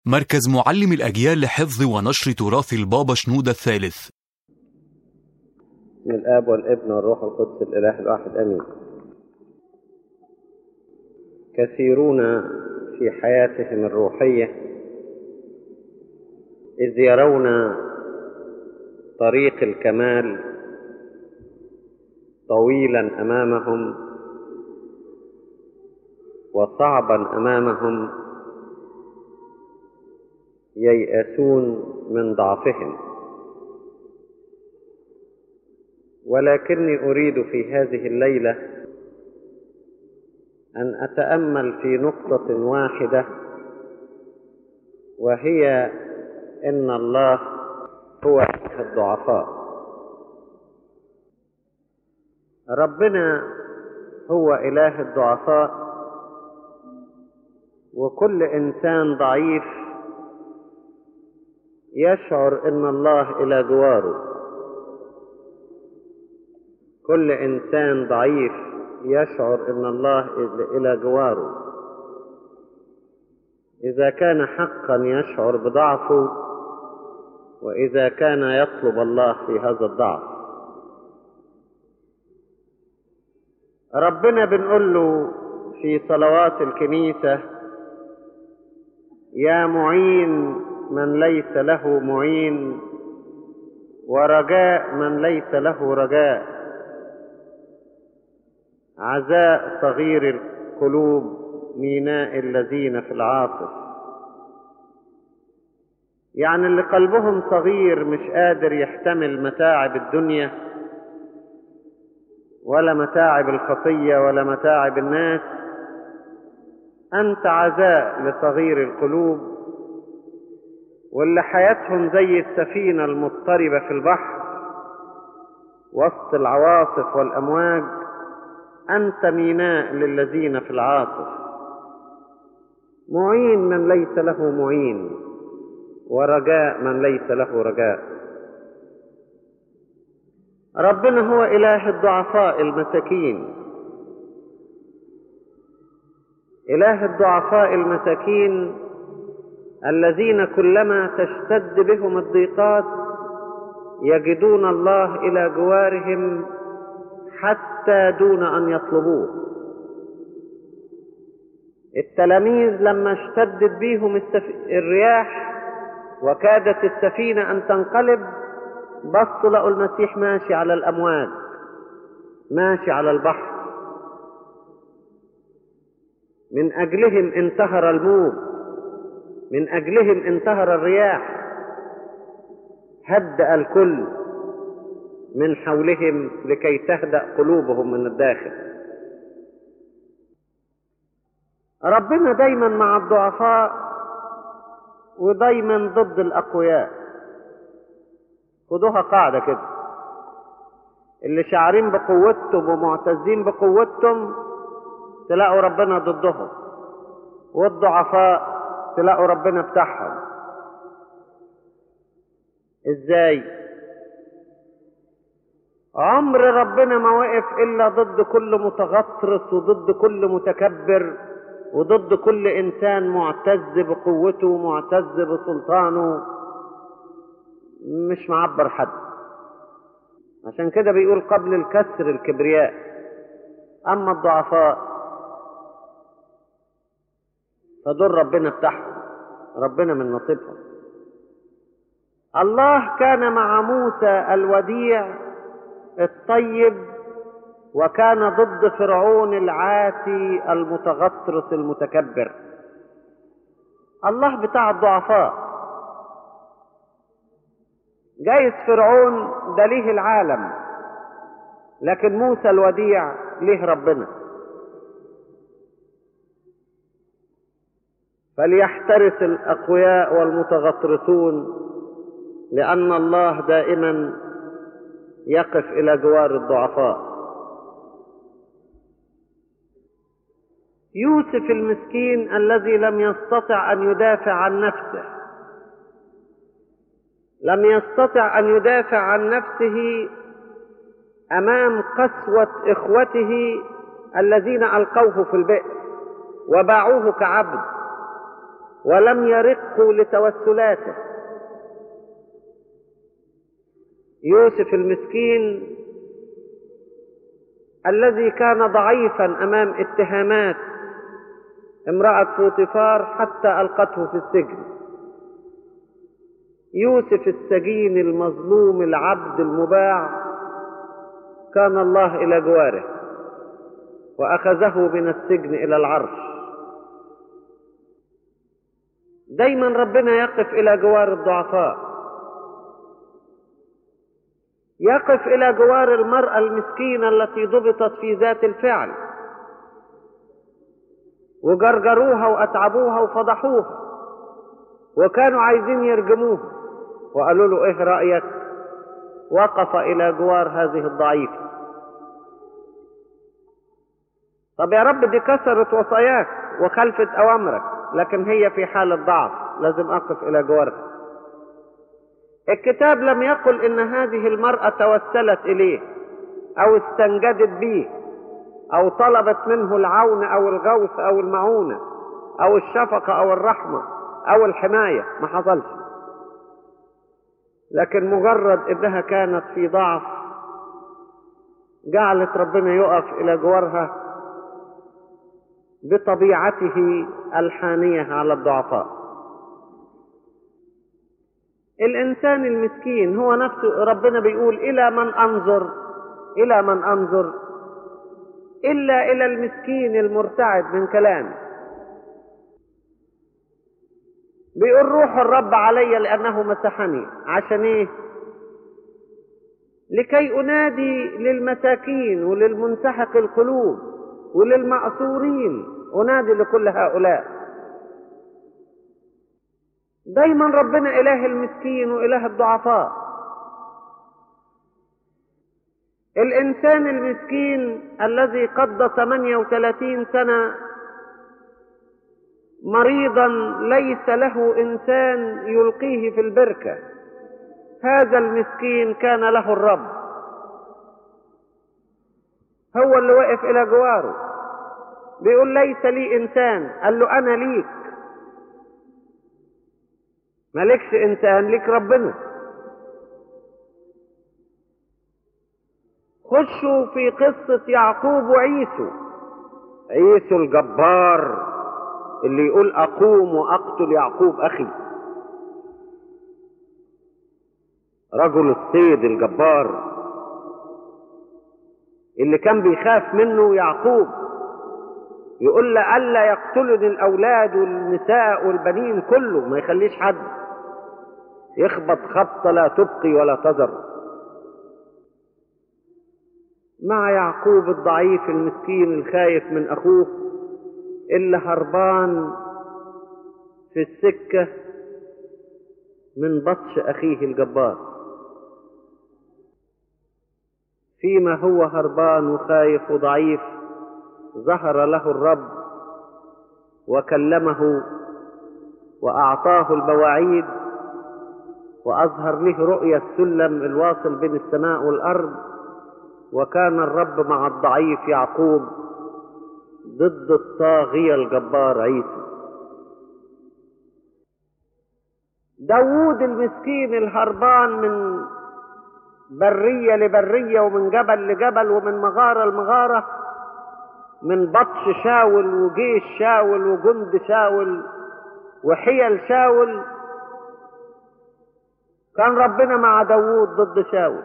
مركز معلم الأجيال لحفظ ونشر تراث البابا شنودة الثالث من الآب والابن والروح القدس الإله الواحد آمين كثيرون في حياتهم الروحية إذ يرون طريق الكمال طويلا أمامهم وصعبا أمامهم ييأسون من ضعفهم ولكني أريد في هذه الليلة أن أتأمل في نقطة واحدة وهي إن الله هو الضعفاء ربنا هو إله الضعفاء وكل إنسان ضعيف يشعر إن الله إلى جواره كل إنسان ضعيف يشعر إن الله إلى جواره إذا كان حقا يشعر بضعفه وإذا كان يطلب الله في هذا الضعف ربنا بنقول له في صلوات الكنيسة يا معين من ليس له معين ورجاء من ليس له رجاء عزاء صغير القلوب ميناء الذين في العاصف يعني اللي قلبهم صغير مش قادر يحتمل متاعب الدنيا ولا متاعب الخطية ولا متاعب الناس أنت عزاء لصغير القلوب واللي حياتهم زي السفينة المضطربة في البحر وسط العواصف والأمواج أنت ميناء للذين في العاصف معين من ليس له معين ورجاء من ليس له رجاء ربنا هو إله الضعفاء المساكين إله الضعفاء المساكين الذين كلما تشتد بهم الضيقات يجدون الله إلى جوارهم حتى دون أن يطلبوه التلاميذ لما اشتدت بيهم السف... الرياح وكادت السفينة أن تنقلب بصوا لقوا المسيح ماشي على الأمواج ماشي على البحر من أجلهم انتهر الموج من أجلهم انتهر الرياح هدأ الكل من حولهم لكي تهدأ قلوبهم من الداخل ربنا دايما مع الضعفاء ودايما ضد الأقوياء خدوها قاعدة كده اللي شاعرين بقوتهم ومعتزين بقوتهم تلاقوا ربنا ضدهم والضعفاء تلاقوا ربنا بتاعهم ازاي عمر ربنا ما وقف الا ضد كل متغطرس وضد كل متكبر وضد كل انسان معتز بقوته ومعتز بسلطانه مش معبر حد عشان كده بيقول قبل الكسر الكبرياء اما الضعفاء فدول ربنا بتاعهم ربنا من نصيبهم الله كان مع موسى الوديع الطيب وكان ضد فرعون العاتي المتغطرس المتكبر الله بتاع الضعفاء جايز فرعون ده ليه العالم لكن موسى الوديع ليه ربنا فليحترس الاقوياء والمتغطرسون لان الله دائما يقف الى جوار الضعفاء يوسف المسكين الذي لم يستطع ان يدافع عن نفسه لم يستطع ان يدافع عن نفسه امام قسوه اخوته الذين القوه في البئر وباعوه كعبد ولم يرقوا لتوسلاته يوسف المسكين الذي كان ضعيفا امام اتهامات امراه فوطيفار حتى القته في السجن يوسف السجين المظلوم العبد المباع كان الله الى جواره واخذه من السجن الى العرش دايما ربنا يقف الى جوار الضعفاء يقف الى جوار المراه المسكينه التي ضبطت في ذات الفعل وجرجروها واتعبوها وفضحوها وكانوا عايزين يرجموها وقالوا له ايه رايك وقف الى جوار هذه الضعيفه طب يا رب دي كسرت وصاياك وخلفت اوامرك لكن هي في حاله ضعف لازم اقف الى جوارها الكتاب لم يقل ان هذه المراه توسلت اليه او استنجدت به او طلبت منه العون او الغوث او المعونه او الشفقه او الرحمه او الحمايه ما حصلش لكن مجرد انها كانت في ضعف جعلت ربنا يقف الى جوارها بطبيعته الحانيه على الضعفاء الانسان المسكين هو نفسه ربنا بيقول الى من انظر الى من انظر الا الى المسكين المرتعد من كلامي بيقول روح الرب علي لانه مسحني عشان ايه لكي انادي للمساكين وللمنسحق القلوب وللمأسورين انادي لكل هؤلاء دايما ربنا اله المسكين واله الضعفاء الانسان المسكين الذي قضى 38 سنه مريضا ليس له انسان يلقيه في البركه هذا المسكين كان له الرب هو اللي وقف الى جواره بيقول ليس لي انسان قال له انا ليك مالكش انسان ليك ربنا خشوا في قصة يعقوب وعيسو عيسو الجبار اللي يقول اقوم واقتل يعقوب اخي رجل الصيد الجبار اللي كان بيخاف منه يعقوب يقول له الا يقتلني الاولاد والنساء والبنين كله ما يخليش حد يخبط خبطه لا تبقي ولا تذر مع يعقوب الضعيف المسكين الخايف من اخوه اللي هربان في السكه من بطش اخيه الجبار فيما هو هربان وخايف وضعيف ظهر له الرب وكلمه واعطاه البواعيد واظهر له رؤيا السلم الواصل بين السماء والارض وكان الرب مع الضعيف يعقوب ضد الطاغية الجبار عيسى داوود المسكين الهربان من برية لبرية ومن جبل لجبل ومن مغارة لمغارة من بطش شاول وجيش شاول وجند شاول وحيل شاول كان ربنا مع داوود ضد شاول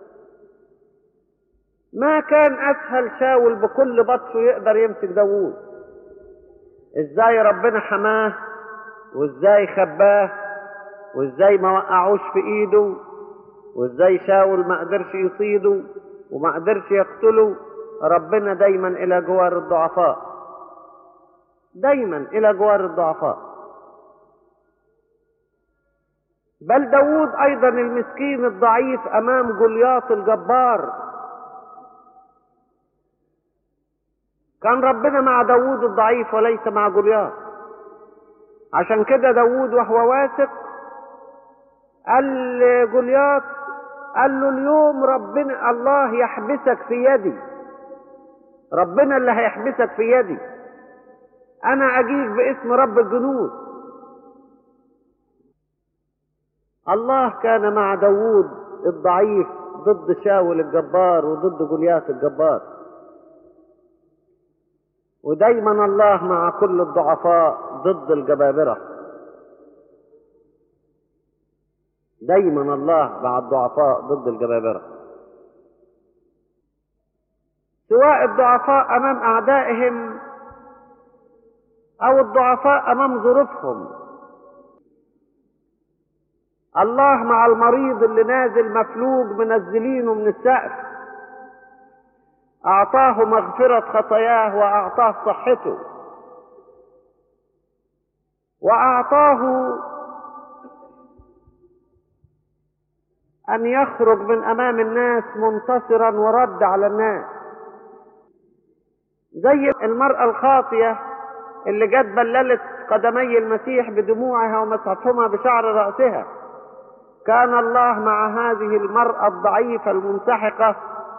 ما كان اسهل شاول بكل بطشه يقدر يمسك داوود ازاي ربنا حماه وازاي خباه وازاي ما وقعوش في ايده وازاي شاول ما قدرش يصيده وما قدرش يقتله ربنا دايما الى جوار الضعفاء دايما الى جوار الضعفاء بل داود ايضا المسكين الضعيف امام جولياط الجبار كان ربنا مع داود الضعيف وليس مع جولياط عشان كده داود وهو واثق قال لجولياط قال له اليوم ربنا الله يحبسك في يدي ربنا اللي هيحبسك في يدي انا اجيك باسم رب الجنود الله كان مع داوود الضعيف ضد شاول الجبار وضد جولياث الجبار ودايما الله مع كل الضعفاء ضد الجبابرة دايما الله مع الضعفاء ضد الجبابرة سواء الضعفاء أمام أعدائهم أو الضعفاء أمام ظروفهم الله مع المريض اللي نازل مفلوج منزلينه من السقف أعطاه مغفرة خطاياه وأعطاه صحته وأعطاه أن يخرج من أمام الناس منتصرا ورد على الناس زي المرأة الخاطية اللي جت بللت قدمي المسيح بدموعها ومسحتهما بشعر رأسها كان الله مع هذه المرأة الضعيفة المنسحقة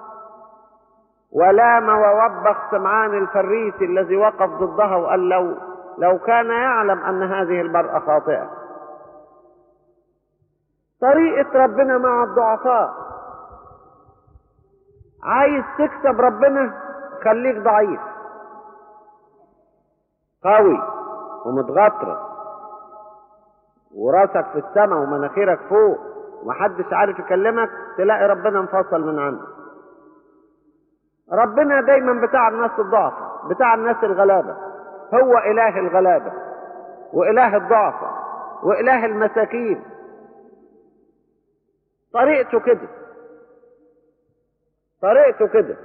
ولام ووبخ سمعان الفريسي الذي وقف ضدها وقال لو لو كان يعلم أن هذه المرأة خاطئة طريقة ربنا مع الضعفاء عايز تكسب ربنا خليك ضعيف قوي ومتغطرس وراسك في السماء ومناخيرك فوق ومحدش عارف يكلمك تلاقي ربنا انفصل من عنده ربنا دايما بتاع الناس الضعفة بتاع الناس الغلابة هو إله الغلابة وإله الضعفة وإله المساكين طريقته كده طريقته كده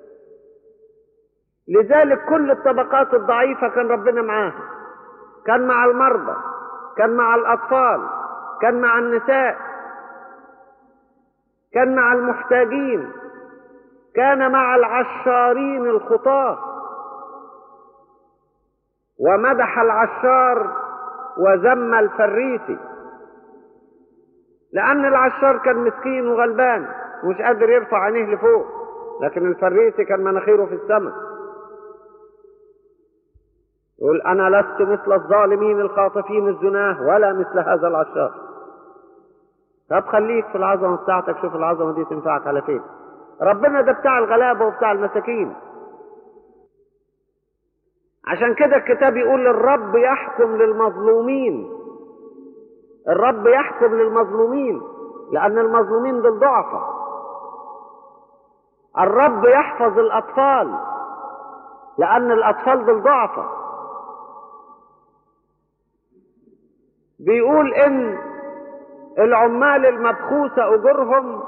لذلك كل الطبقات الضعيفة كان ربنا معاها كان مع المرضى كان مع الأطفال كان مع النساء كان مع المحتاجين كان مع العشارين الخطاة ومدح العشار وذم الفريسي لأن العشار كان مسكين وغلبان ومش قادر يرفع عينيه لفوق لكن الفريسي كان مناخيره في السماء يقول أنا لست مثل الظالمين الخاطفين الزناه ولا مثل هذا العشار طب خليك في العظمة بتاعتك شوف العظمة دي تنفعك على فين ربنا ده بتاع الغلابة وبتاع المساكين عشان كده الكتاب يقول الرب يحكم للمظلومين الرب يحكم للمظلومين لأن المظلومين دول ضعفة الرب يحفظ الأطفال لأن الأطفال دول ضعفة بيقول إن العمال المبخوسة أجورهم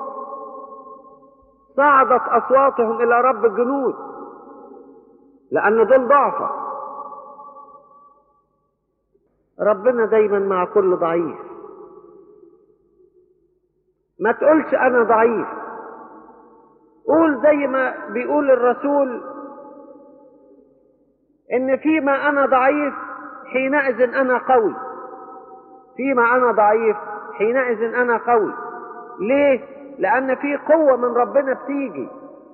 صعدت أصواتهم إلى رب الجنود لأن دول ضعفة ربنا دايما مع كل ضعيف ما تقولش أنا ضعيف قول زي ما بيقول الرسول إن فيما أنا ضعيف حينئذ أنا قوي فيما أنا ضعيف حينئذ أنا قوي ليه؟ لأن في قوة من ربنا بتيجي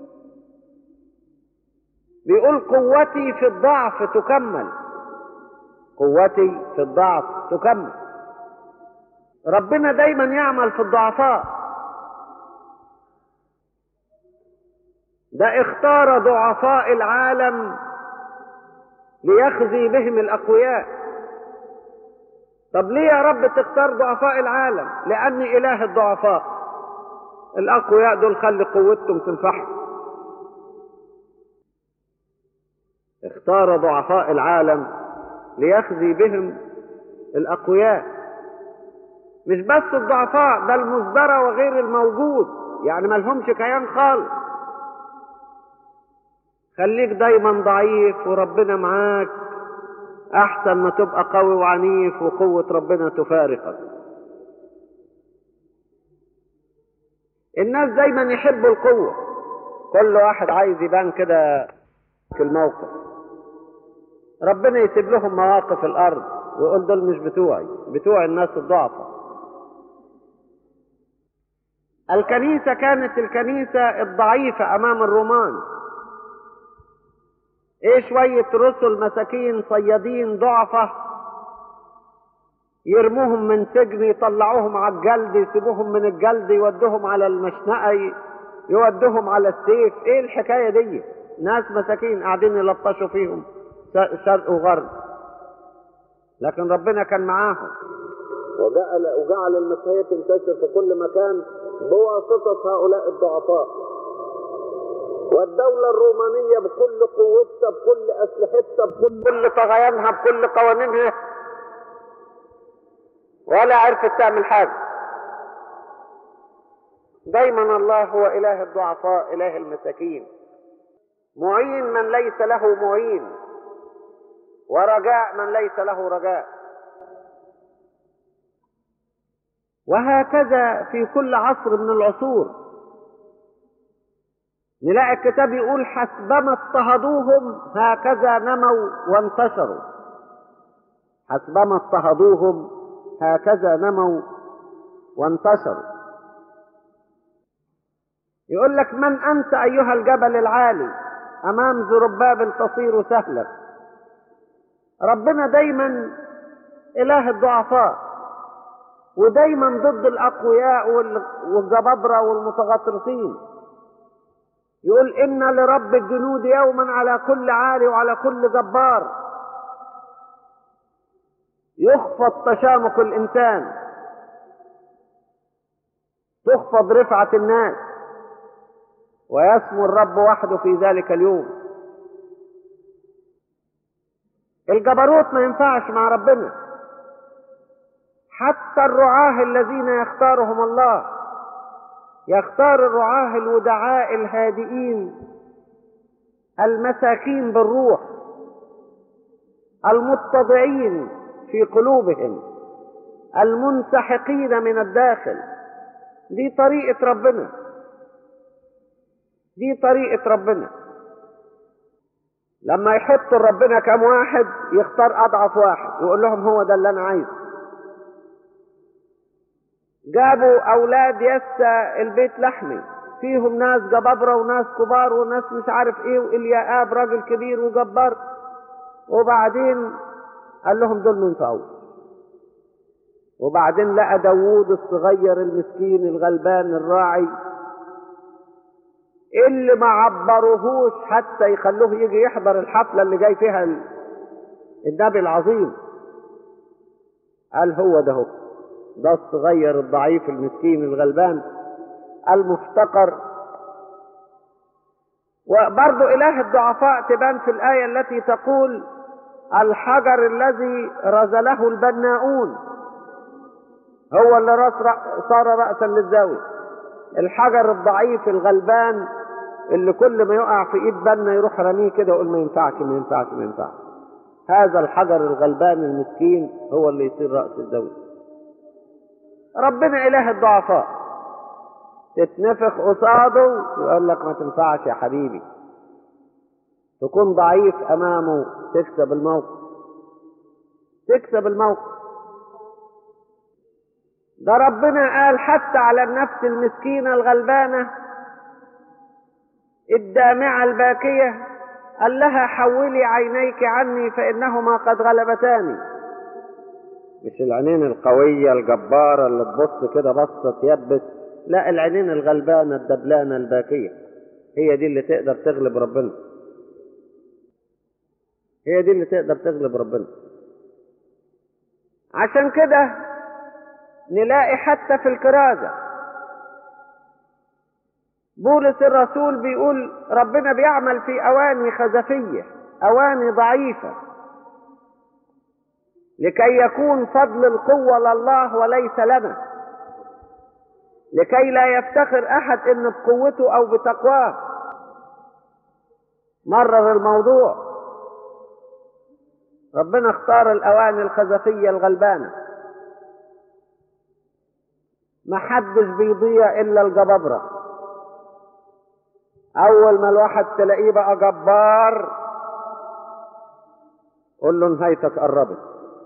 بيقول قوتي في الضعف تكمل قوتي في الضعف تكمل ربنا دايما يعمل في الضعفاء ده اختار ضعفاء العالم ليخزي بهم الأقوياء طب ليه يا رب تختار ضعفاء العالم لأني إله الضعفاء الأقوياء دول خلي قوتهم تنفعهم اختار ضعفاء العالم ليخزي بهم الأقوياء مش بس الضعفاء ده المصدرة وغير الموجود يعني ما لهمش كيان خالص خليك دايما ضعيف وربنا معاك أحسن ما تبقى قوي وعنيف وقوة ربنا تفارقك الناس دايما يحبوا القوة كل واحد عايز يبان كده في الموقف ربنا يسيب لهم مواقف الأرض ويقول دول مش بتوعي بتوع الناس الضعفة الكنيسة كانت الكنيسة الضعيفة أمام الرومان ايه شوية رسل مساكين صيادين ضعفة يرموهم من سجن يطلعوهم على الجلد يسيبوهم من الجلد يودوهم على المشنقة يودوهم على السيف ايه الحكاية دي ناس مساكين قاعدين يلطشوا فيهم شرق وغرب لكن ربنا كان معاهم وجعل وجعل المسيحية تنتشر في كل مكان بواسطة هؤلاء الضعفاء والدولة الرومانية بكل قوتها بكل أسلحتها بكل كل طغيانها بكل قوانينها ولا عرفت تعمل حاجة دايما الله هو إله الضعفاء إله المساكين معين من ليس له معين ورجاء من ليس له رجاء وهكذا في كل عصر من العصور نلاقي الكتاب يقول حسبما اضطهدوهم هكذا نموا وانتشروا حسبما اضطهدوهم هكذا نموا وانتشروا يقول لك من أنت أيها الجبل العالي أمام زرباب تصير سهلا ربنا دايما إله الضعفاء ودايما ضد الأقوياء والجبابرة والمتغطرسين يقول إن لرب الجنود يوما على كل عالي وعلى كل جبار يخفض تشامخ الإنسان تخفض رفعة الناس ويسمو الرب وحده في ذلك اليوم الجبروت ما ينفعش مع ربنا حتى الرعاه الذين يختارهم الله يختار الرعاه الودعاء الهادئين المساكين بالروح المتضعين في قلوبهم المنسحقين من الداخل دي طريقة ربنا دي طريقة ربنا لما يحط ربنا كم واحد يختار أضعف واحد ويقول لهم هو ده اللي أنا عايزه جابوا أولاد يسى البيت لحمي فيهم ناس جبابرة وناس كبار وناس مش عارف ايه والياءاب راجل كبير وجبار وبعدين قال لهم دول من فوق وبعدين لقى داوود الصغير المسكين الغلبان الراعي اللي ما عبروهوش حتى يخلوه يجي يحضر الحفلة اللي جاي فيها النبي العظيم قال هو ده هو ده الصغير الضعيف المسكين الغلبان المفتقر وبرضو إله الضعفاء تبان في الآية التي تقول الحجر الذي رزله البناؤون هو اللي رأس صار رأسا للزاوية الحجر الضعيف الغلبان اللي كل ما يقع في ايد بنا يروح رميه كده ويقول ما ينفعش ما ينفعش ما ينفعش هذا الحجر الغلبان المسكين هو اللي يصير رأس الزاوية ربنا إله الضعفاء تتنفخ قصاده يقول لك ما تنفعش يا حبيبي تكون ضعيف أمامه تكسب الموقف تكسب الموقف ده ربنا قال حتى على النفس المسكينة الغلبانة الدامعة الباكية قال لها حولي عينيك عني فإنهما قد غلبتاني مش العينين القوية الجبارة اللي تبص كده بصة تيبس لا العينين الغلبانة الدبلانة الباكية هي دي اللي تقدر تغلب ربنا هي دي اللي تقدر تغلب ربنا عشان كده نلاقي حتى في الكرازة بولس الرسول بيقول ربنا بيعمل في أواني خزفية أواني ضعيفة لكي يكون فضل القوة لله وليس لنا لكي لا يفتخر أحد إن بقوته أو بتقواه مرر الموضوع ربنا اختار الأواني الخزفية الغلبانة ما حدش بيضيع إلا الجبابرة أول ما الواحد تلاقيه بقى جبار قول له نهايتك قربت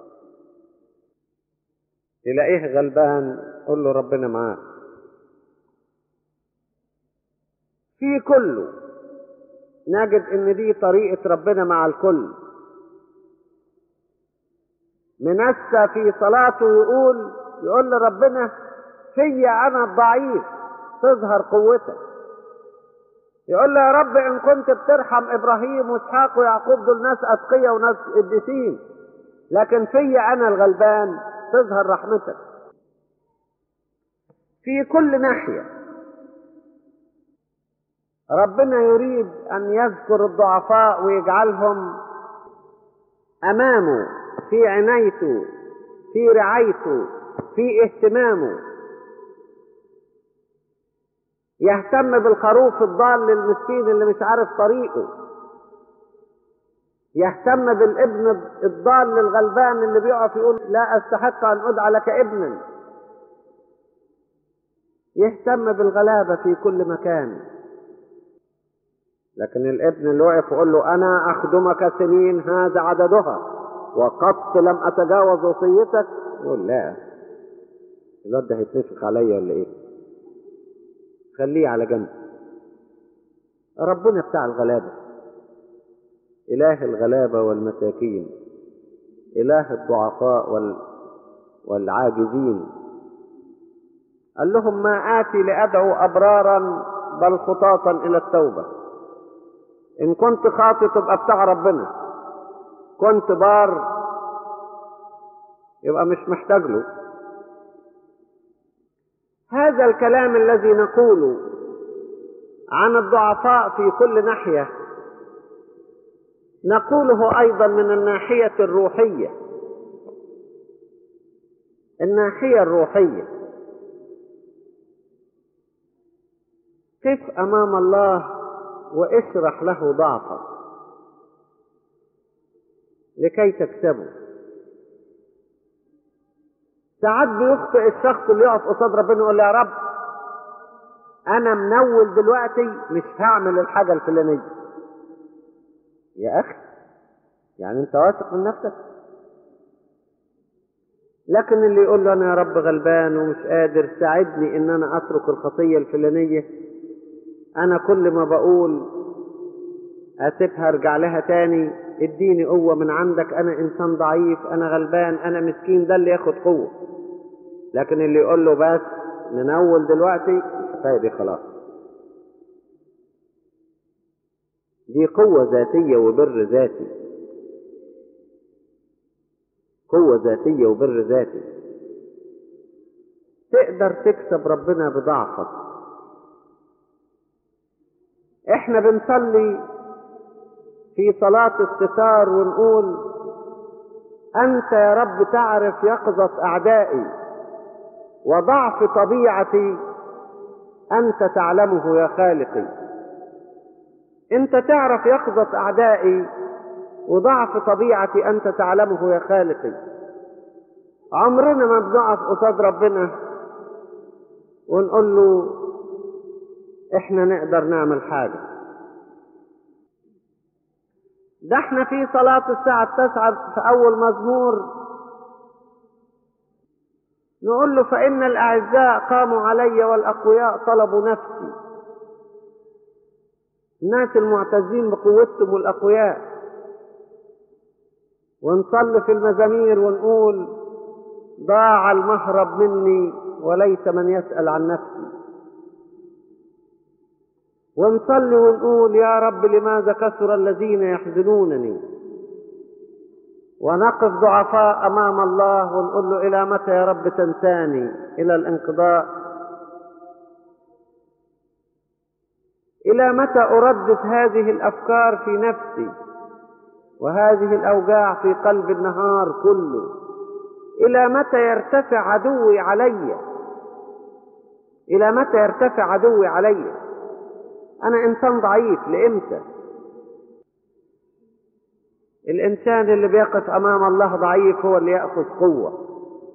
تلاقيه غلبان قول له ربنا معاك في كله نجد ان دي طريقة ربنا مع الكل منسى في صلاته يقول يقول لربنا فيا انا الضعيف تظهر قوتك يقول له يا رب ان كنت بترحم ابراهيم واسحاق ويعقوب دول ناس اتقياء وناس قديسين لكن فيا انا الغلبان تظهر رحمتك في كل ناحيه ربنا يريد ان يذكر الضعفاء ويجعلهم امامه في عنايته في رعايته في اهتمامه يهتم بالخروف الضال المسكين اللي مش عارف طريقه يهتم بالابن الضال الغلبان اللي بيقف يقول لا استحق ان ادعى لك ابنا يهتم بالغلابة في كل مكان لكن الابن اللي وقف يقول له انا اخدمك سنين هذا عددها وقط لم اتجاوز وصيتك يقول لا الواد ده هيتنفخ عليا ولا ايه خليه على جنب ربنا بتاع الغلابة إله الغلابة والمساكين إله الضعفاء وال... والعاجزين قال لهم ما آتي لأدعو أبرارا بل خطاطا إلى التوبة إن كنت خاطئ تبقى بتاع ربنا كنت بار يبقى مش محتاج له هذا الكلام الذي نقوله عن الضعفاء في كل ناحية نقوله أيضا من الناحية الروحية الناحية الروحية قف أمام الله واشرح له ضعفك لكي تكسبه ساعات بيخطئ الشخص اللي يقف قصاد ربنا يقول له يا رب انا منول دلوقتي مش هعمل الحاجه الفلانيه يا اخي يعني انت واثق من نفسك لكن اللي يقول له انا يا رب غلبان ومش قادر ساعدني ان انا اترك الخطيه الفلانيه انا كل ما بقول اسيبها ارجع لها تاني اديني قوة من عندك انا انسان ضعيف انا غلبان انا مسكين ده اللي ياخد قوة لكن اللي يقول له بس ننول دلوقتي الحكاية دي خلاص دي قوة ذاتية وبر ذاتي قوة ذاتية وبر ذاتي تقدر تكسب ربنا بضعفك احنا بنصلي في صلاة الستار ونقول أنت يا رب تعرف يقظة أعدائي وضعف طبيعتي أنت تعلمه يا خالقي أنت تعرف يقظة أعدائي وضعف طبيعتي أنت تعلمه يا خالقي عمرنا ما بنقف قصاد ربنا ونقول له احنا نقدر نعمل حاجه ده احنا في صلاة الساعة التاسعة في أول مزمور نقول له فإن الأعزاء قاموا علي والأقوياء طلبوا نفسي الناس المعتزين بقوتهم والأقوياء ونصلي في المزامير ونقول ضاع المهرب مني وليس من يسأل عن نفسي ونصلي ونقول يا رب لماذا كثر الذين يحزنونني ونقف ضعفاء امام الله ونقول له الى متى يا رب تنساني الى الانقضاء الى متى اردد هذه الافكار في نفسي وهذه الاوجاع في قلب النهار كله الى متى يرتفع عدوي علي الى متى يرتفع عدوي علي انا انسان ضعيف لامتى الانسان اللي بيقف امام الله ضعيف هو اللي ياخذ قوه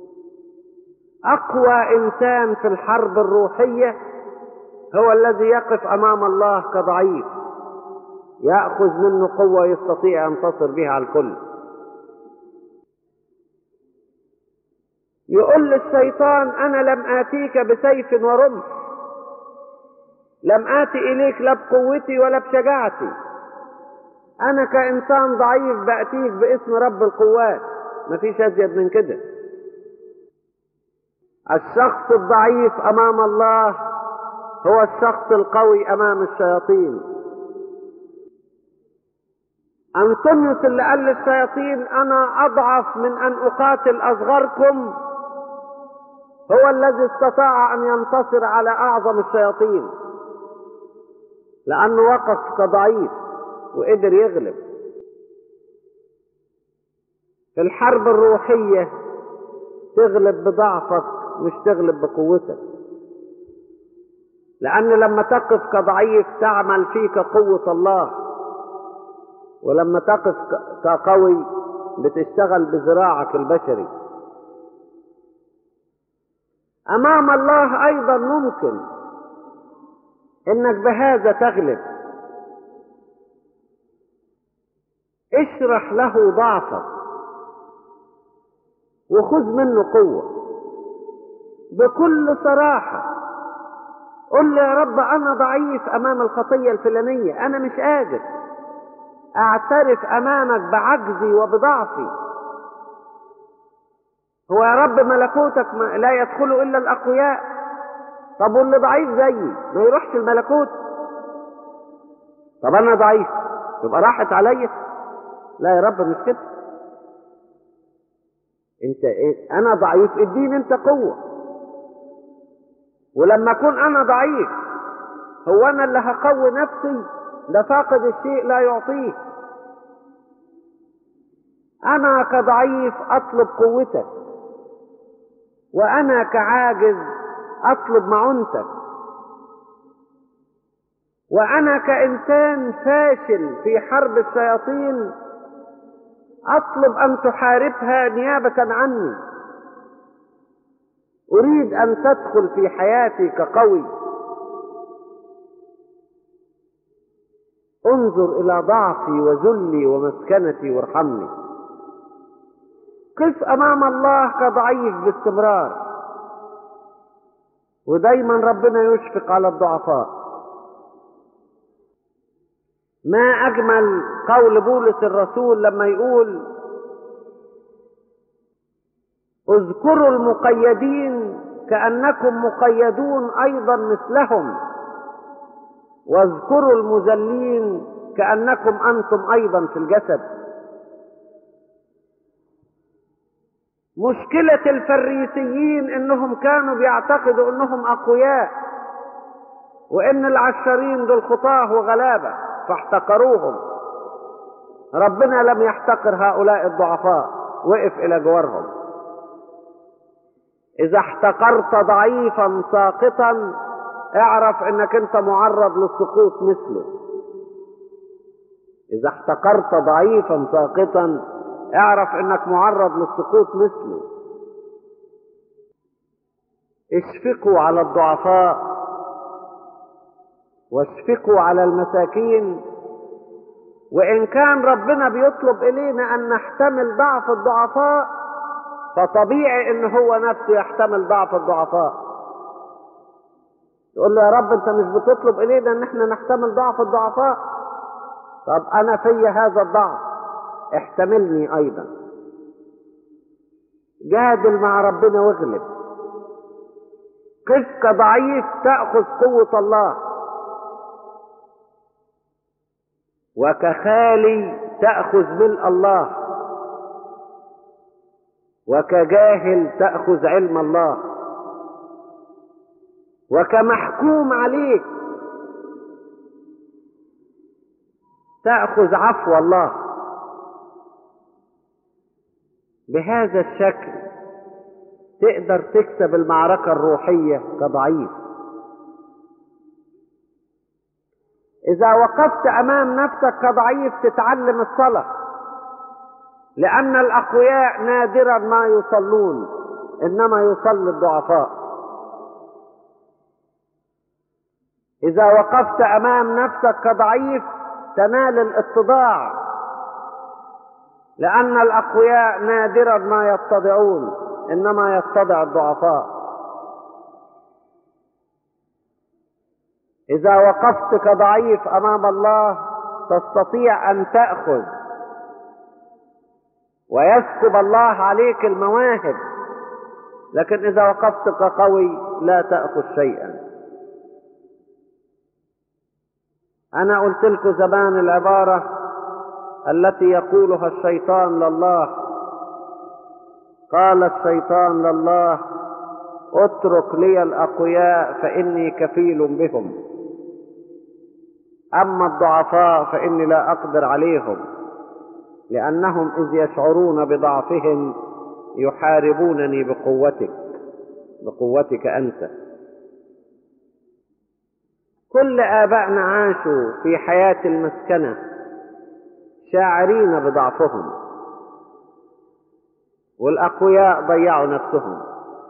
اقوى انسان في الحرب الروحيه هو الذي يقف امام الله كضعيف ياخذ منه قوه يستطيع ان ينتصر بها على الكل يقول للشيطان انا لم اتيك بسيف ورمح لم آتي إليك لا بقوتي ولا بشجاعتي أنا كإنسان ضعيف بأتيك باسم رب القوات مفيش ازيد من كده الشخص الضعيف امام الله هو الشخص القوي امام الشياطين انطونيوس اللي قال للشياطين انا اضعف من ان اقاتل اصغركم هو الذي استطاع ان ينتصر على اعظم الشياطين لانه وقف كضعيف وقدر يغلب في الحرب الروحيه تغلب بضعفك مش تغلب بقوتك لأن لما تقف كضعيف تعمل فيك قوة الله ولما تقف كقوي بتشتغل بذراعك البشري أمام الله أيضا ممكن إنك بهذا تغلب اشرح له ضعفك وخذ منه قوه بكل صراحة قل له يا رب أنا ضعيف أمام الخطية الفلانية أنا مش قادر أعترف أمامك بعجزي وبضعفي هو يا رب ملكوتك ما لا يدخل إلا الأقوياء طب واللي ضعيف زيي ما يروحش الملكوت طب أنا ضعيف يبقى راحت عليا لا يا رب مش كده انت ايه انا ضعيف اديني انت قوه ولما اكون انا ضعيف هو انا اللي هقوي نفسي ده فاقد الشيء لا يعطيه انا كضعيف اطلب قوتك وانا كعاجز اطلب معونتك وانا كانسان فاشل في حرب الشياطين اطلب ان تحاربها نيابه عني اريد ان تدخل في حياتي كقوي انظر الى ضعفي وذلي ومسكنتي وارحمني قف امام الله كضعيف باستمرار ودايما ربنا يشفق على الضعفاء ما اجمل قول بولس الرسول لما يقول اذكروا المقيدين كانكم مقيدون ايضا مثلهم واذكروا المذلين كانكم انتم ايضا في الجسد مشكله الفريسيين انهم كانوا بيعتقدوا انهم اقوياء وان العشرين دول خطاه وغلابه فاحتقروهم ربنا لم يحتقر هؤلاء الضعفاء وقف الى جوارهم اذا احتقرت ضعيفا ساقطا اعرف انك انت معرض للسقوط مثله اذا احتقرت ضعيفا ساقطا اعرف انك معرض للسقوط مثله اشفقوا على الضعفاء واشفقوا على المساكين وان كان ربنا بيطلب الينا ان نحتمل ضعف الضعفاء فطبيعي ان هو نفسه يحتمل ضعف الضعفاء تقول له يا رب انت مش بتطلب الينا ان احنا نحتمل ضعف الضعفاء طب انا في هذا الضعف احتملني ايضا جادل مع ربنا واغلب قف كضعيف تاخذ قوه الله وكخالي تاخذ ملء الله وكجاهل تاخذ علم الله وكمحكوم عليك تاخذ عفو الله بهذا الشكل تقدر تكسب المعركه الروحيه كضعيف اذا وقفت امام نفسك كضعيف تتعلم الصلاه لان الاقوياء نادرا ما يصلون انما يصلي الضعفاء اذا وقفت امام نفسك كضعيف تنال الاتضاع لان الاقوياء نادرا ما يتضعون انما يتضع الضعفاء اذا وقفت كضعيف امام الله تستطيع ان تاخذ ويسكب الله عليك المواهب لكن إذا وقفت كقوي لا تأخذ شيئا أنا قلت لكم زمان العبارة التي يقولها الشيطان لله قال الشيطان لله اترك لي الأقوياء فإني كفيل بهم أما الضعفاء فإني لا أقدر عليهم لأنهم إذ يشعرون بضعفهم يحاربونني بقوتك بقوتك أنت كل آبائنا عاشوا في حياة المسكنة شاعرين بضعفهم والأقوياء ضيعوا نفسهم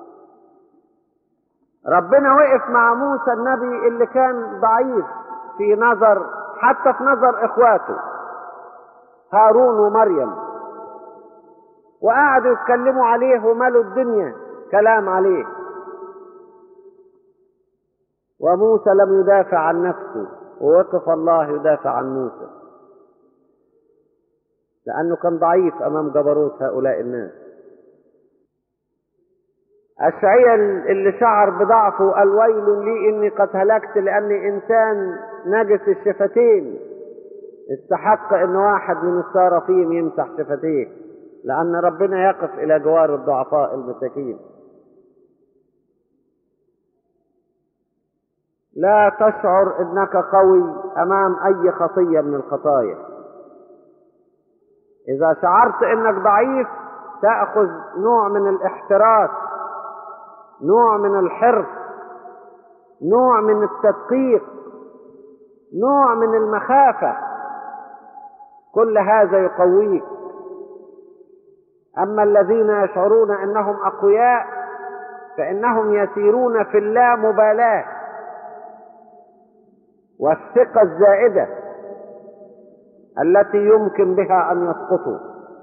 ربنا وقف مع موسى النبي اللي كان ضعيف في نظر حتى في نظر إخواته هارون ومريم وقعدوا يتكلموا عليه وملوا الدنيا كلام عليه وموسى لم يدافع عن نفسه ووقف الله يدافع عن موسى لأنه كان ضعيف أمام جبروت هؤلاء الناس أشعيا اللي شعر بضعفه قال ويل لي إني قد هلكت لأني إنسان نجس الشفتين استحق إن واحد من الصارفين يمسح شفتيه لأن ربنا يقف إلى جوار الضعفاء المساكين لا تشعر انك قوي امام اي خطيه من الخطايا اذا شعرت انك ضعيف تاخذ نوع من الاحتراس نوع من الحرص نوع من التدقيق نوع من المخافه كل هذا يقويك اما الذين يشعرون انهم اقوياء فانهم يسيرون في اللامبالاه والثقة الزائدة التي يمكن بها أن يسقطوا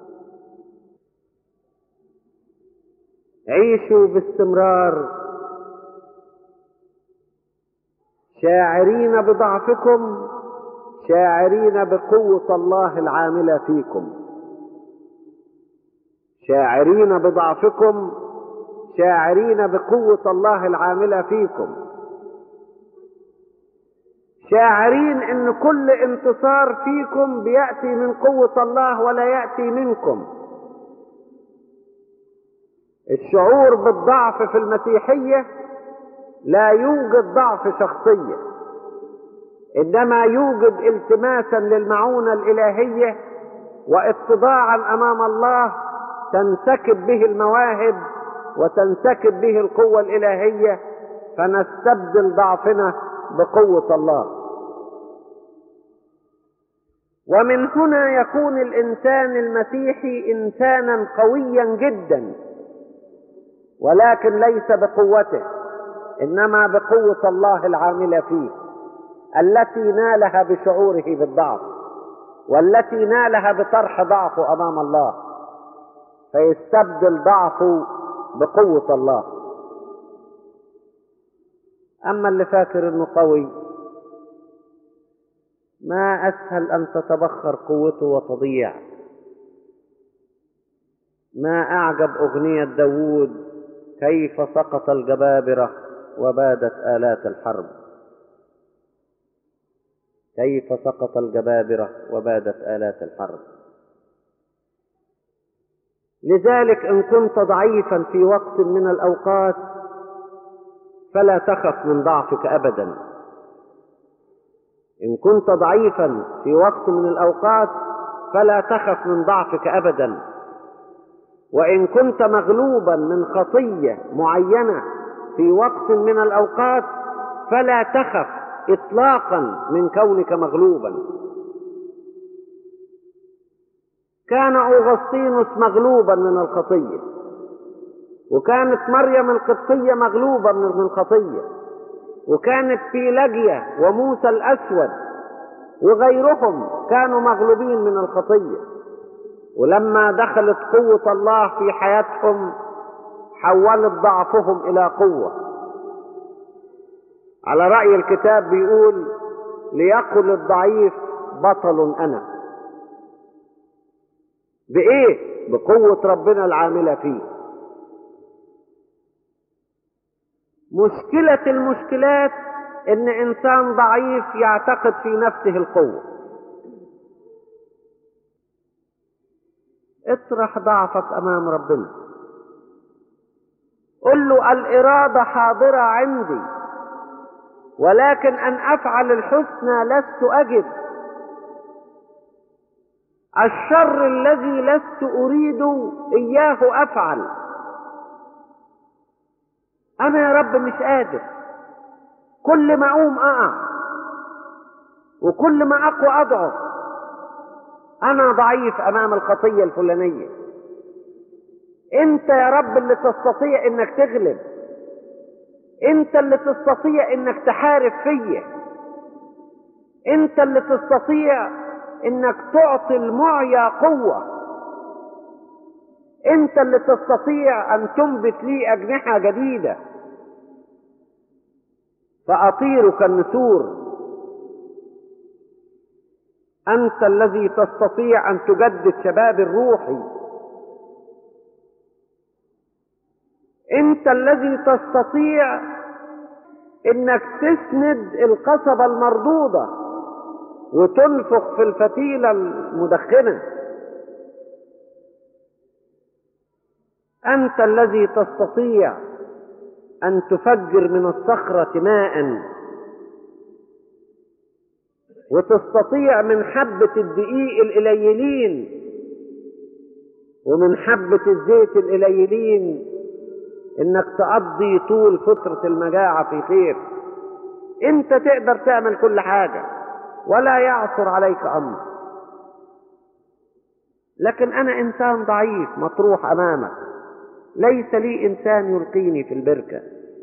عيشوا باستمرار شاعرين بضعفكم شاعرين بقوة الله العاملة فيكم شاعرين بضعفكم شاعرين بقوة الله العاملة فيكم شاعرين ان كل انتصار فيكم بياتي من قوه الله ولا ياتي منكم الشعور بالضعف في المسيحيه لا يوجد ضعف شخصيه انما يوجد التماسا للمعونه الالهيه واتضاعا امام الله تنسكب به المواهب وتنسكب به القوه الالهيه فنستبدل ضعفنا بقوة الله ومن هنا يكون الإنسان المسيحي إنسانا قويا جدا ولكن ليس بقوته إنما بقوة الله العاملة فيه التي نالها بشعوره بالضعف والتي نالها بطرح ضعفه أمام الله فيستبدل ضعفه بقوة الله أما اللي فاكر إنه قوي ما أسهل أن تتبخر قوته وتضيع ما أعجب أغنية داوود كيف سقط الجبابرة وبادت آلات الحرب كيف سقط الجبابرة وبادت آلات الحرب لذلك إن كنت ضعيفا في وقت من الأوقات فلا تخف من ضعفك ابدا ان كنت ضعيفا في وقت من الاوقات فلا تخف من ضعفك ابدا وان كنت مغلوبا من خطيه معينه في وقت من الاوقات فلا تخف اطلاقا من كونك مغلوبا كان اغسطينوس مغلوبا من الخطيه وكانت مريم القبطية مغلوبة من الخطية وكانت فيلجيا وموسى الأسود وغيرهم كانوا مغلوبين من الخطية ولما دخلت قوة الله في حياتهم حولت ضعفهم إلى قوة على رأي الكتاب بيقول ليقل الضعيف بطل أنا بإيه؟ بقوة ربنا العاملة فيه مشكلة المشكلات ان انسان ضعيف يعتقد في نفسه القوة اطرح ضعفك امام ربنا قل له الارادة حاضرة عندي ولكن ان افعل الحسنى لست اجد الشر الذي لست اريد اياه افعل انا يا رب مش قادر كل ما اقوم اقع وكل ما اقوى اضعف انا ضعيف امام الخطيه الفلانيه انت يا رب اللي تستطيع انك تغلب انت اللي تستطيع انك تحارب فيا انت اللي تستطيع انك تعطي المعيا قوه انت اللي تستطيع ان تنبت لي اجنحه جديده فاطير كالنسور انت الذي تستطيع ان تجدد شباب الروحي انت الذي تستطيع انك تسند القصبة المردودة وتنفخ في الفتيلة المدخنة انت الذي تستطيع ان تفجر من الصخرة ماء وتستطيع من حبة الدقيق القليلين ومن حبة الزيت القليلين انك تقضي طول فترة المجاعة في خير انت تقدر تعمل كل حاجة ولا يعثر عليك امر لكن انا انسان ضعيف مطروح امامك ليس لي انسان يلقيني في البركة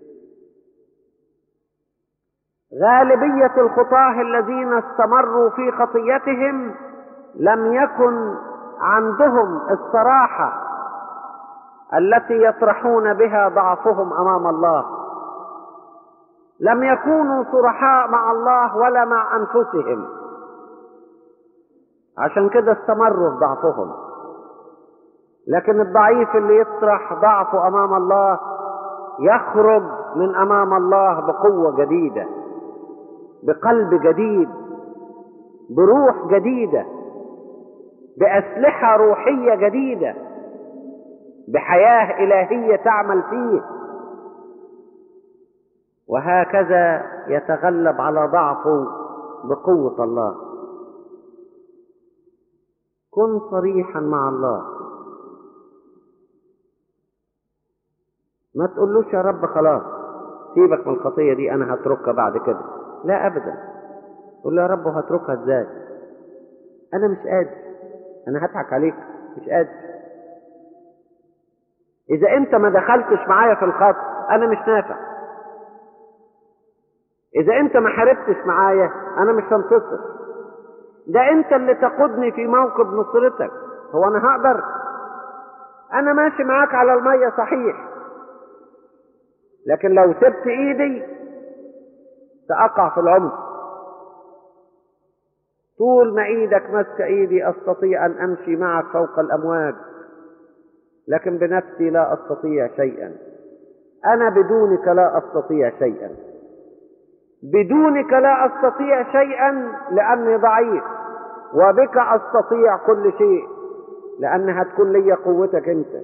غالبية الخطاه الذين استمروا في خطيتهم لم يكن عندهم الصراحة التي يطرحون بها ضعفهم امام الله لم يكونوا صرحاء مع الله ولا مع انفسهم عشان كده استمروا في ضعفهم لكن الضعيف اللي يطرح ضعفه امام الله يخرج من امام الله بقوه جديده بقلب جديد بروح جديده باسلحه روحيه جديده بحياه الهيه تعمل فيه وهكذا يتغلب على ضعفه بقوه الله كن صريحا مع الله ما تقولوش يا رب خلاص سيبك من الخطيه دي انا هتركها بعد كده لا ابدا قول له يا رب هتركها ازاي انا مش قادر انا هضحك عليك مش قادر اذا انت ما دخلتش معايا في الخط انا مش نافع اذا انت ما حاربتش معايا انا مش هنتصر ده انت اللي تقودني في موكب نصرتك هو انا هقدر انا ماشي معاك على المية صحيح لكن لو سبت ايدي ساقع في العمق طول ما ايدك ماسك ايدي استطيع ان امشي معك فوق الامواج لكن بنفسي لا استطيع شيئا انا بدونك لا استطيع شيئا بدونك لا استطيع شيئا لاني ضعيف وبك استطيع كل شيء لان هتكون لي قوتك انت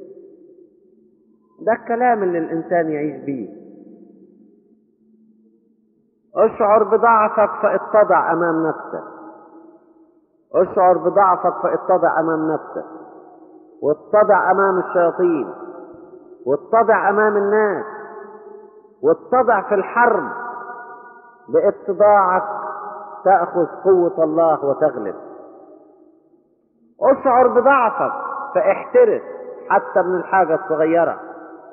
ده الكلام اللي الانسان يعيش بيه اشعر بضعفك فاتضع امام نفسك اشعر بضعفك فاتضع امام نفسك واتضع امام الشياطين واتضع امام الناس واتضع في الحرب باتضاعك تاخذ قوه الله وتغلب اشعر بضعفك فاحترس حتى من الحاجه الصغيره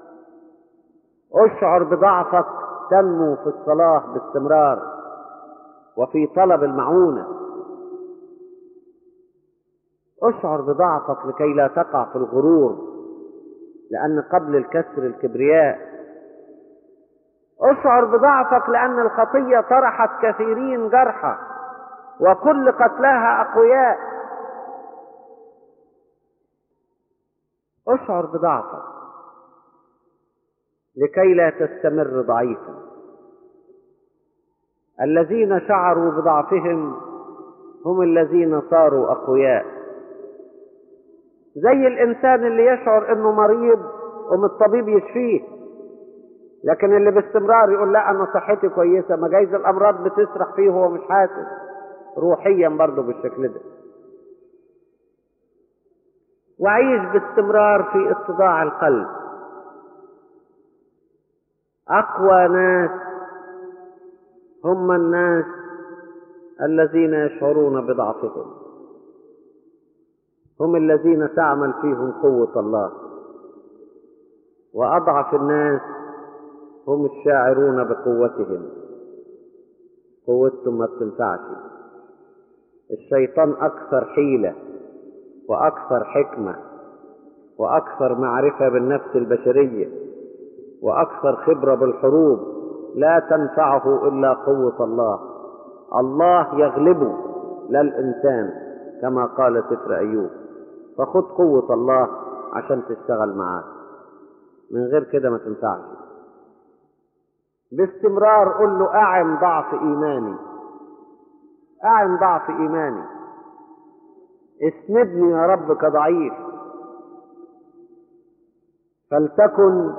اشعر بضعفك تنمو في الصلاه باستمرار وفي طلب المعونه اشعر بضعفك لكي لا تقع في الغرور لان قبل الكسر الكبرياء اشعر بضعفك لان الخطيه طرحت كثيرين جرحى وكل قتلاها اقوياء اشعر بضعفك لكي لا تستمر ضعيفا الذين شعروا بضعفهم هم الذين صاروا اقوياء زي الانسان اللي يشعر انه مريض وم الطبيب يشفيه لكن اللي باستمرار يقول لا انا صحتي كويسه ما جايز الامراض بتسرح فيه وهو مش حاسس روحيا برضه بالشكل ده وعيش باستمرار في اتضاع القلب اقوى ناس هم الناس الذين يشعرون بضعفهم هم الذين تعمل فيهم قوه الله واضعف الناس هم الشاعرون بقوتهم قوتهم ما بتنفعش الشيطان اكثر حيله واكثر حكمه واكثر معرفه بالنفس البشريه واكثر خبره بالحروب لا تنفعه الا قوه الله الله يغلبه لا الانسان كما قال سفر ايوب فخذ قوه الله عشان تشتغل معاه من غير كده ما تنفعش باستمرار قل له اعن ضعف ايماني اعن ضعف ايماني اسندني يا رب كضعيف فلتكن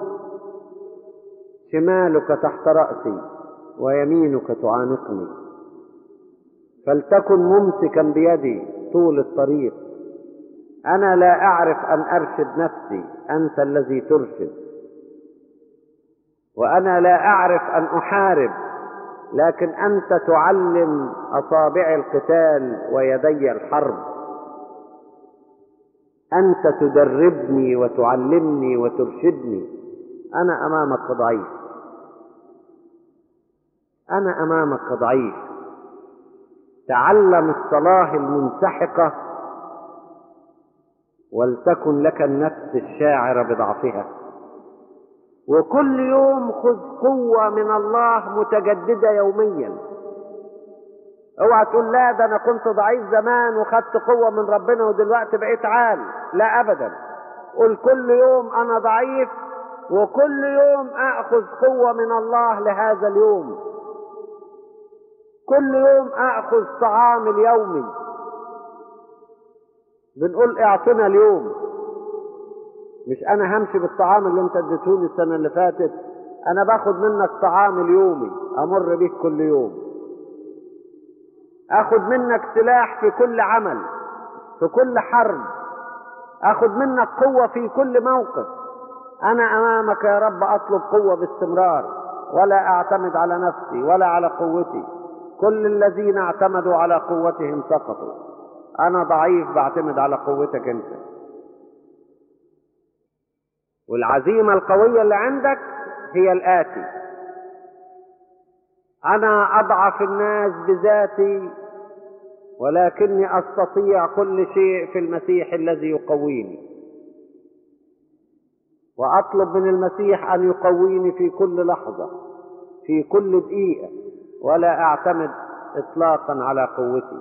شمالك تحت رأسي ويمينك تعانقني فلتكن ممسكا بيدي طول الطريق أنا لا أعرف أن أرشد نفسي أنت الذي ترشد وأنا لا أعرف أن أحارب لكن أنت تعلم أصابع القتال ويدي الحرب أنت تدربني وتعلمني وترشدني أنا أمامك ضعيف أنا أمامك ضعيف تعلم الصلاة المنسحقة ولتكن لك النفس الشاعرة بضعفها وكل يوم خذ قوة من الله متجددة يوميا اوعى تقول لا ده انا كنت ضعيف زمان وخدت قوة من ربنا ودلوقتي بقيت عال لا ابدا قل كل يوم انا ضعيف وكل يوم اخذ قوة من الله لهذا اليوم كل يوم اخذ طعام اليومي بنقول اعطنا اليوم مش انا همشي بالطعام اللي انت اديتهولي السنه اللي فاتت انا باخد منك طعام اليومي امر بيك كل يوم اخد منك سلاح في كل عمل في كل حرب اخد منك قوه في كل موقف انا امامك يا رب اطلب قوه باستمرار ولا اعتمد على نفسي ولا على قوتي كل الذين اعتمدوا على قوتهم سقطوا انا ضعيف بعتمد على قوتك انت والعزيمة القوية اللي عندك هي الآتي أنا أضعف الناس بذاتي ولكني أستطيع كل شيء في المسيح الذي يقويني وأطلب من المسيح أن يقويني في كل لحظة في كل دقيقة ولا أعتمد إطلاقا على قوتي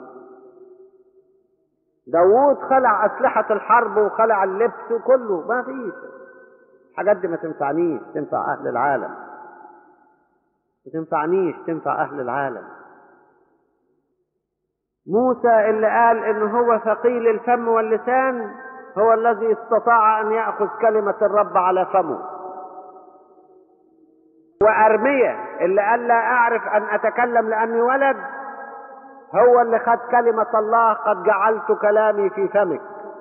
داوود خلع أسلحة الحرب وخلع اللبس وكله ما فيش الحاجات دي ما تنفعنيش تنفع أهل العالم ما تنفعنيش تنفع أهل العالم موسى اللي قال إن هو ثقيل الفم واللسان هو الذي استطاع أن يأخذ كلمة الرب على فمه وأرمية اللي قال لا أعرف أن أتكلم لأني ولد هو اللي خد كلمة الله قد جعلت كلامي في فمك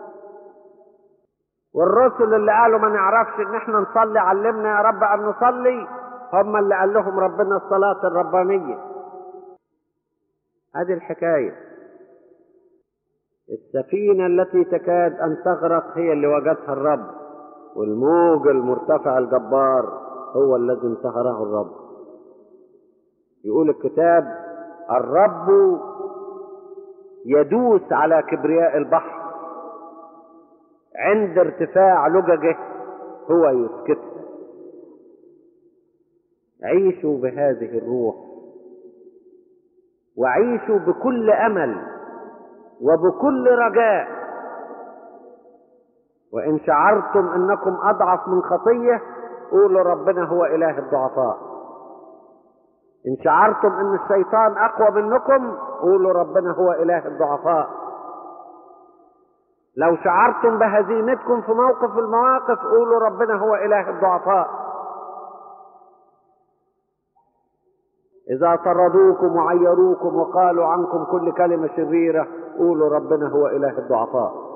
والرسل اللي قالوا ما نعرفش ان احنا نصلي علمنا يا رب ان نصلي هم اللي قال لهم ربنا الصلاة الربانية هذه الحكاية السفينة التي تكاد ان تغرق هي اللي وجدها الرب والموج المرتفع الجبار هو الذي انتهره الرب يقول الكتاب الرب يدوس على كبرياء البحر عند ارتفاع لججه هو يسكتها عيشوا بهذه الروح وعيشوا بكل امل وبكل رجاء وإن شعرتم أنكم أضعف من خطية قولوا ربنا هو إله الضعفاء إن شعرتم أن الشيطان أقوى منكم قولوا ربنا هو إله الضعفاء لو شعرتم بهزيمتكم في موقف المواقف قولوا ربنا هو إله الضعفاء إذا طردوكم وعيروكم وقالوا عنكم كل كلمة شريرة قولوا ربنا هو إله الضعفاء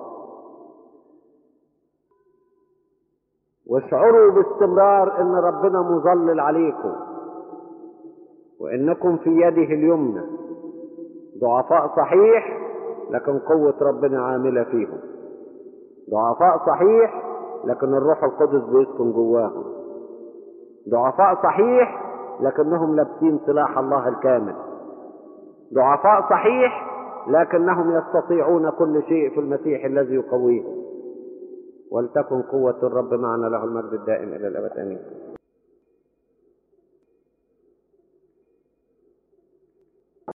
واشعروا باستمرار ان ربنا مظلل عليكم وانكم في يده اليمنى ضعفاء صحيح لكن قوة ربنا عاملة فيهم ضعفاء صحيح لكن الروح القدس بيسكن جواهم ضعفاء صحيح لكنهم لابسين سلاح الله الكامل ضعفاء صحيح لكنهم يستطيعون كل شيء في المسيح الذي يقويهم ولتكن قوة الرب معنا له المجد الدائم إلى الأبد آمين